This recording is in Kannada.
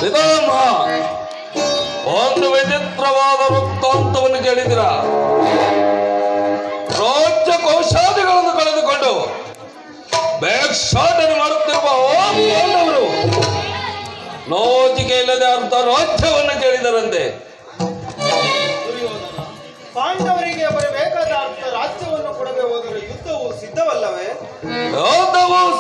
ವಿಧಾಮ ಒಂದು ವಿಚಿತ್ರವಾದ ವೃತ್ತಾಂತವನ್ನು ಕೇಳಿದಿರ ರಾಜ್ಯ ಕೌಶಾದಿಗಳನ್ನು ಕಳೆದುಕೊಂಡು ಭಿಕ್ಷಾಟನೆ ಮಾಡುತ್ತಿರುವ ಓ ಪಾಂಡವರು ಲೋಚಿಕೆ ಇಲ್ಲದೆ ಅರ್ಧ ರಾಜ್ಯವನ್ನು ಕೇಳಿದರಂತೆ ದುರ್ಯೋಧನ ಪಾಂಡವರಿಗೆ ಬರಬೇಕಾದ ಅರ್ಥ ರಾಜ್ಯವನ್ನು ಕೊಡದೆ ಹೋದರೆ ಯುದ್ಧವು ಸಿದ್ಧವಲ್ಲವೇ ಯೋಧವು